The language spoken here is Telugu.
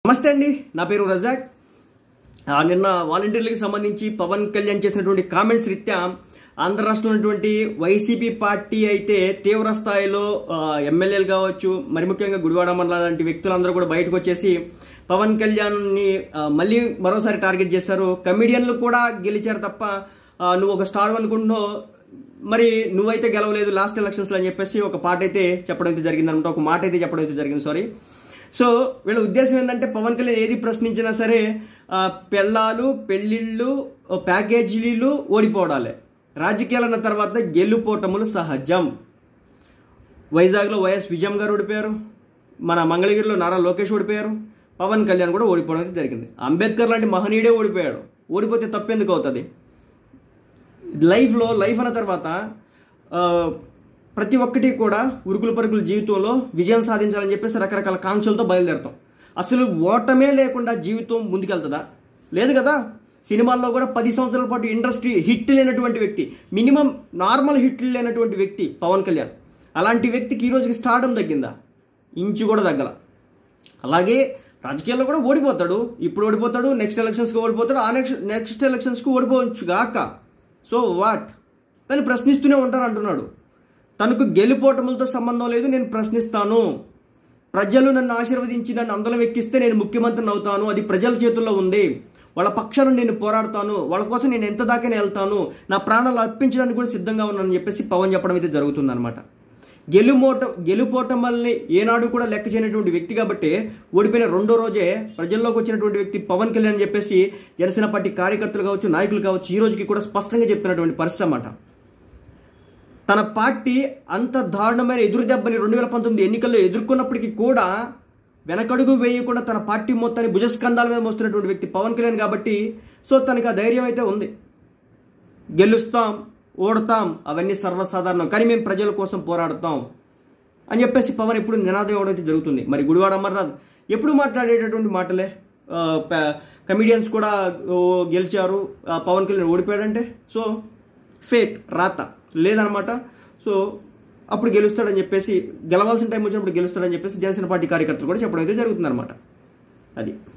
నమస్తే అండి నా పేరు రజాక్ ఆ, నిన్న వాలంటీర్లకు సంబంధించి పవన్ కళ్యాణ్ చేసినటువంటి కామెంట్స్ రీత్యా ఆంధ్ర రాష్ట్రంలో ఉన్నటువంటి వైసీపీ పార్టీ అయితే తీవ్ర స్థాయిలో ఆ, ఎమ్మెల్యేలు కావచ్చు మరి ముఖ్యంగా గుడివాడ మండల లాంటి వ్యక్తులందరూ కూడా బయటకు వచ్చేసి పవన్ కళ్యాణ్ ని ఆ, మళ్ళీ మరోసారి టార్గెట్ చేశారు కమిడియన్లు కూడా గెలిచారు తప్ప ఆ, నువ్వు ఒక స్టార్ అనుకుంటున్నావు మరి నువ్వైతే గెలవలేదు లాస్ట్ ఎలక్షన్స్ లో అని చెప్పేసి ఒక పాట అయితే చెప్పడం అయితే జరిగింది అనమాట ఒక మాట అయితే చెప్పడం అయితే జరిగింది సారీ సో వీళ్ళ ఉద్దేశం ఏంటంటే పవన్ కళ్యాణ్ ఏది ప్రశ్నించినా సరే ఆ, పెళ్ళాలు పెళ్లిళ్ళు ఓ ప్యాకేజీలు ఓడిపోవడాలే రాజకీయాలు అన్న తర్వాత గెలుపోటములు సహజం వైజాగ్లో వైఎస్ విజయం గారు ఓడిపోయారు మన మంగళగిరిలో నారా లోకేష్ ఓడిపోయారు పవన్ కళ్యాణ్ కూడా ఓడిపోవడం అయితే జరిగింది అంబేద్కర్ లాంటి మహనీయుడే ఓడిపోయాడు ఓడిపోతే తప్పెందుకు అవుతుంది లైఫ్లో లైఫ్ అన్న తర్వాత ఆ, ప్రతి ఒక్కటి కూడా ఉరుకుల పరుగుల జీవితంలో విజయం సాధించాలని చెప్పేసి రకరకాల కాంక్షలతో బయలుదేరతాం అసలు ఓటమే లేకుండా జీవితం ముందుకెళ్తుందా లేదు కదా సినిమాల్లో కూడా పది సంవత్సరాల పాటు ఇండస్ట్రీ హిట్ లేనటువంటి వ్యక్తి మినిమం నార్మల్ హిట్లు లేనటువంటి వ్యక్తి పవన్ కళ్యాణ్ అలాంటి వ్యక్తికి ఈ రోజుకి స్టార్డం తగ్గిందా ఇంచు కూడా తగ్గల అలాగే రాజకీయాల్లో కూడా ఓడిపోతాడు ఇప్పుడు ఓడిపోతాడు నెక్స్ట్ ఎలక్షన్స్కి ఓడిపోతాడు ఆ నెక్స్ట్ నెక్స్ట్ ఎలక్షన్స్కి ఓడిపోవచ్చు గాక సో వాట్ తను ప్రశ్నిస్తూనే ఉంటాను అంటున్నాడు తనకు గెలుపోటములతో సంబంధం లేదు నేను ప్రశ్నిస్తాను ప్రజలు నన్ను ఆశీర్వదించి నన్ను అందలం ఎక్కిస్తే నేను ముఖ్యమంత్రిని అవుతాను అది ప్రజల చేతుల్లో ఉంది వాళ్ళ పక్షాన నేను పోరాడతాను వాళ్ళ కోసం నేను ఎంత దాకానే వెళ్తాను నా ప్రాణాలు అర్పించడానికి కూడా సిద్ధంగా ఉన్నానని చెప్పేసి పవన్ చెప్పడం అయితే జరుగుతుందన్నమాట గెలుమోట గెలుపోటమల్ని ఏనాడు కూడా లెక్క చేయనటువంటి వ్యక్తి కాబట్టి ఓడిపోయిన రెండో రోజే ప్రజల్లోకి వచ్చినటువంటి వ్యక్తి పవన్ కళ్యాణ్ అని చెప్పేసి జనసేన పార్టీ కార్యకర్తలు కావచ్చు నాయకులు కావచ్చు ఈ రోజుకి కూడా స్పష్టంగా చెప్తున్నటువంటి పరిస్థితి అన్నమాట తన పార్టీ అంత దారుణమైన ఎదురు దెబ్బని రెండు వేల పంతొమ్మిది ఎన్నికల్లో ఎదుర్కొన్నప్పటికీ కూడా వెనకడుగు వేయకుండా తన పార్టీ మొత్తాన్ని భుజస్కంధాల మీద మోస్తున్నటువంటి వ్యక్తి పవన్ కళ్యాణ్ కాబట్టి సో తనకు ఆ ధైర్యం అయితే ఉంది గెలుస్తాం ఓడతాం అవన్నీ సర్వసాధారణం కానీ మేము ప్రజల కోసం పోరాడతాం అని చెప్పేసి పవన్ ఎప్పుడు నినాదం ఇవ్వడం అయితే జరుగుతుంది మరి గుడివాడ అమర్నాథ్ ఎప్పుడు మాట్లాడేటటువంటి మాటలే ఆ, ప- కమిడియన్స్ కూడా ఓ, గెలిచారు ఆ, పవన్ కళ్యాణ్ ఓడిపోయాడంటే సో ఫేట్ రాత లేదనమాట సో అప్పుడు గెలుస్తాడని చెప్పేసి గెలవాల్సిన టైం వచ్చినప్పుడు గెలుస్తాడని చెప్పేసి జనసేన పార్టీ కార్యకర్తలు కూడా చెప్పడం అయితే జరుగుతుందన్నమాట అది